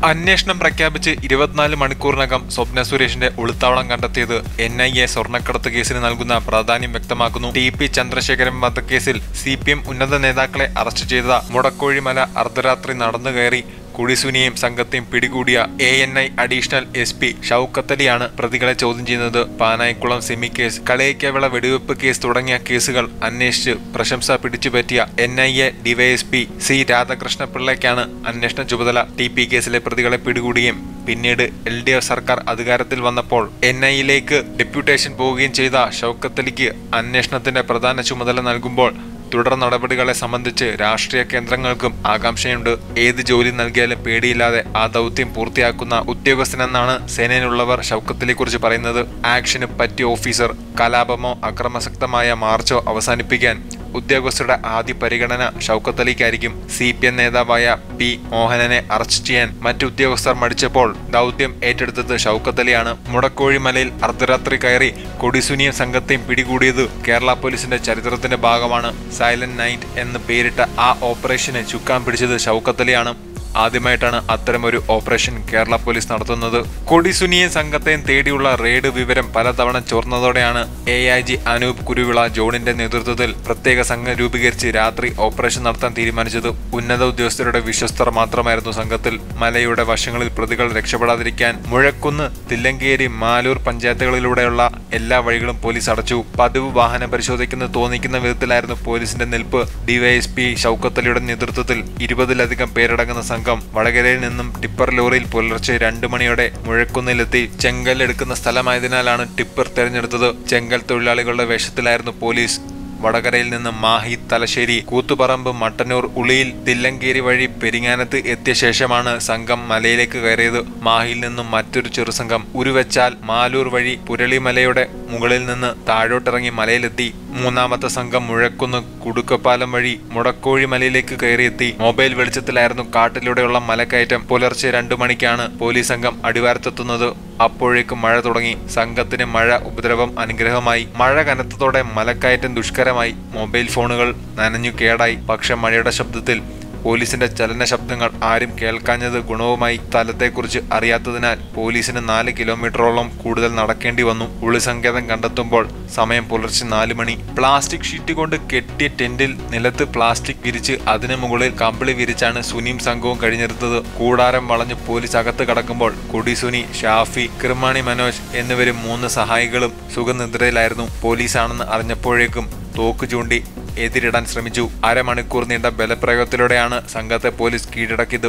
അന്വേഷണം പ്രഖ്യാപിച്ച് ഇരുപത്തിനാല് മണിക്കൂറിനകം സ്വപ്ന സുരേഷിന്റെ ഒളിത്താവളം കണ്ടെത്തിയത് എൻ ഐ എ സ്വർണ്ണക്കടത്ത് കേസിന് നൽകുന്ന പ്രാധാന്യം വ്യക്തമാക്കുന്നു ടി പി ചന്ദ്രശേഖരൻ വധക്കേസിൽ സി പി എം ഉന്നത നേതാക്കളെ അറസ്റ്റ് ചെയ്ത മുടക്കോഴിമല അർദ്ധരാത്രി നടന്നു കയറി കുടിസുനിയെയും സംഘത്തെയും പിടികൂടിയ A N I additional S P ഷൌക്കത്തലിയാണ് പ്രതികളെ ചോദ്യം ചെയ്യുന്നത് പാനായിക്കുളം സെമി കേസ് കളയിക്കവിള വെടിവെപ്പ് കേസ് തുടങ്ങിയ കേസുകൾ അന്വേഷിച്ച് പ്രശംസ പിടിച്ചുപറ്റിയ N I A DYSP C Radhakrishna പിള്ളയ്ക്കാണ് അന്വേഷണ ചുമതല ടി പി കേസിലെ പ്രതികളെ പിടികൂടുകയും പിന്നീട് എൽ ഡി എഫ് സർക്കാർ അധികാരത്തിൽ വന്നപ്പോൾ എൻ ഐയിലേക്ക് ഡെപ്യൂട്ടേഷൻ പോവുകയും ചെയ്ത ഷൌക്കത്തലിക്ക് അന്വേഷണത്തിന്റെ പ്രധാന ചുമതല നൽകുമ്പോൾ തുടർ നടപടികളെ സംബന്ധിച്ച് രാഷ്ട്രീയ കേന്ദ്രങ്ങൾക്കും ആകാംക്ഷയുണ്ട് ഏത് ജോലി നൽകിയാലും പേടിയില്ലാതെ ആ ദൗത്യം പൂർത്തിയാക്കുന്ന ഉദ്യോഗസ്ഥനെന്നാണ് സേനയിലുള്ളവർ ഷൗക്കത്തിനെ കുറിച്ച് പറയുന്നത് ആക്ഷന് പറ്റിയ ഓഫീസർ കലാപമോ അക്രമസക്തമായ മാർച്ചോ അവസാനിപ്പിക്കാൻ ഉദ്യോഗസ്ഥരുടെ ആദ്യ പരിഗണന ഷൗക്കത്ത് അലിക്കായിരിക്കും സി പി എം നേതാവായ പി മോഹനനെ അറസ്റ്റ് ചെയ്യാൻ മറ്റു ഉദ്യോഗസ്ഥർ മടിച്ചപ്പോൾ ദൗത്യം ഏറ്റെടുത്തത് ഷൗക്കത്ത് അലിയാണ് മുടക്കോഴിമലയിൽ അർദ്ധരാത്രി കയറി കൊടിസുനിയും സംഘത്തെയും പിടികൂടിയത് കേരള പോലീസിന്റെ ചരിത്രത്തിന്റെ ഭാഗമാണ് സൈലന്റ് നൈറ്റ് എന്ന് പേരിട്ട ആ ഓപ്പറേഷന് ചുക്കാൻ പിടിച്ചത് ഷൗക്കത്ത് അലിയാണ് ആദ്യമായിട്ടാണ് അത്തരമൊരു ഓപ്പറേഷൻ കേരള പോലീസ് നടത്തുന്നത് കൊടിസുനിയെ സംഘത്തെയും തേടിയുള്ള റെയ്ഡ് വിവരം പലതവണ ചോർന്നതോടെയാണ് A I G Anoop Kuruvilla ജോണിന്റെ നേതൃത്വത്തിൽ പ്രത്യേക സംഘം രൂപീകരിച്ച് രാത്രി ഓപ്പറേഷൻ നടത്താൻ തീരുമാനിച്ചത് ഉന്നത ഉദ്യോഗസ്ഥരുടെ വിശ്വസ്തർ മാത്രമായിരുന്നു സംഘത്തിൽ മലയുടെ വശങ്ങളിൽ പ്രതികൾ രക്ഷപ്പെടാതിരിക്കാൻ മുഴക്കുന്ന് തില്ലങ്കേരി മാലൂർ പഞ്ചായത്തുകളിലൂടെയുള്ള എല്ലാ വഴികളും പോലീസ് അടച്ചു പതിവ് വാഹനം പരിശോധിക്കുന്നത് തോന്നിക്കുന്ന വിധത്തിലായിരുന്നു പോലീസിന്റെ നിൽപ്പ് ഡിവൈഎസ്പി ഷൌക്കത്തലിയുടെ നേതൃത്വത്തിൽ ഇരുപതിലധികം പേരടങ്ങുന്ന സംഘം വടകരയിൽ നിന്നും ടിപ്പർ ലോറിയിൽ പുലർച്ചെ രണ്ടു മണിയോടെ മുഴക്കുന്നിലെത്തി ചെങ്കൽ എടുക്കുന്ന സ്ഥലമായതിനാലാണ് ടിപ്പർ തെരഞ്ഞെടുത്തത് ചെങ്കൽ തൊഴിലാളികളുടെ വേഷത്തിലായിരുന്നു പോലീസ് വടകരയിൽ നിന്ന് മാഹി തലശ്ശേരി കൂത്തുപറമ്പ് മട്ടന്നൂർ ഉളിയിൽ തില്ലങ്കേരി വഴി പെരിങ്ങാനത്ത് എത്തിയ ശേഷമാണ് സംഘം മലയിലേക്ക് കയറിയത് മാഹിയിൽ നിന്നും മറ്റൊരു ചെറുസംഘം ഉരുവച്ചാൽ മാലൂർ വഴി പുരളിമലയുടെ മുകളിൽ നിന്ന് താഴോട്ടിറങ്ങി മലയിലെത്തി മൂന്നാമത്തെ സംഘം മുഴക്കുന്ന് കുടുക്കപ്പാലം വഴി മുടക്കോഴി മലയിലേക്ക് കയറിയെത്തി മൊബൈൽ വെളിച്ചത്തിലായിരുന്നു കാട്ടിലൂടെയുള്ള മലക്കയറ്റം പുലർച്ചെ രണ്ടു മണിക്കാണ് പോലീസ് സംഘം അടിവാരത്തെത്തുന്നത് അപ്പോഴേക്കും മഴ തുടങ്ങി സംഘത്തിന് മഴ ഉപദ്രവം അനുഗ്രഹമായി മഴ കനത്തതോടെ മലക്കയറ്റം ദുഷ്കരമായി മൊബൈൽ ഫോണുകൾ നനഞ്ഞു കേടായി പക്ഷെ മഴയുടെ ശബ്ദത്തിൽ പോലീസിന്റെ ചലന ശബ്ദങ്ങൾ ആരും കേൾക്കാഞ്ഞത് ഗുണവുമായി സ്ഥലത്തെക്കുറിച്ച് അറിയാത്തതിനാൽ പോലീസിന് നാല് കിലോമീറ്ററോളം കൂടുതൽ നടക്കേണ്ടി വന്നു ഒളിസങ്കേതം കണ്ടെത്തുമ്പോൾ സമയം പുലർച്ചെ നാല് മണി പ്ലാസ്റ്റിക് ഷീറ്റ് കൊണ്ട് കെട്ടിയ ടെന്റിൽ നിലത്ത് പ്ലാസ്റ്റിക് വിരിച്ച് അതിനു മുകളിൽ കമ്പിളി വിരിച്ചാണ് സുനിയും സംഘവും കഴിഞ്ഞിരുന്നത് കൂടാരം വളഞ്ഞ് പോലീസ് അകത്ത് കടക്കുമ്പോൾ കൊടി സുനി ഷാഫി കിർമാണി മനോജ് എന്നിവരും മൂന്ന് സഹായികളും സുഖനിദ്രയിലായിരുന്നു പോലീസാണെന്ന് അറിഞ്ഞപ്പോഴേക്കും തോക്ക് ചൂണ്ടി എതിരിടാൻ ശ്രമിച്ചു അരമണിക്കൂർ നീണ്ട ബലപ്രയോഗത്തിലൂടെയാണ് സംഘത്തെ പോലീസ് കീഴടക്കിയത്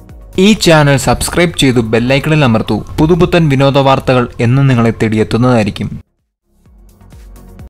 ഈ ചാനൽ സബ്സ്ക്രൈബ് ചെയ്തു ബെല്ലൈക്കണിൽ അമർത്തൂ പുതുപുത്തൻ വിനോദ വാർത്തകൾ എന്നും നിങ്ങളെ തേടിയെത്തുന്നതായിരിക്കും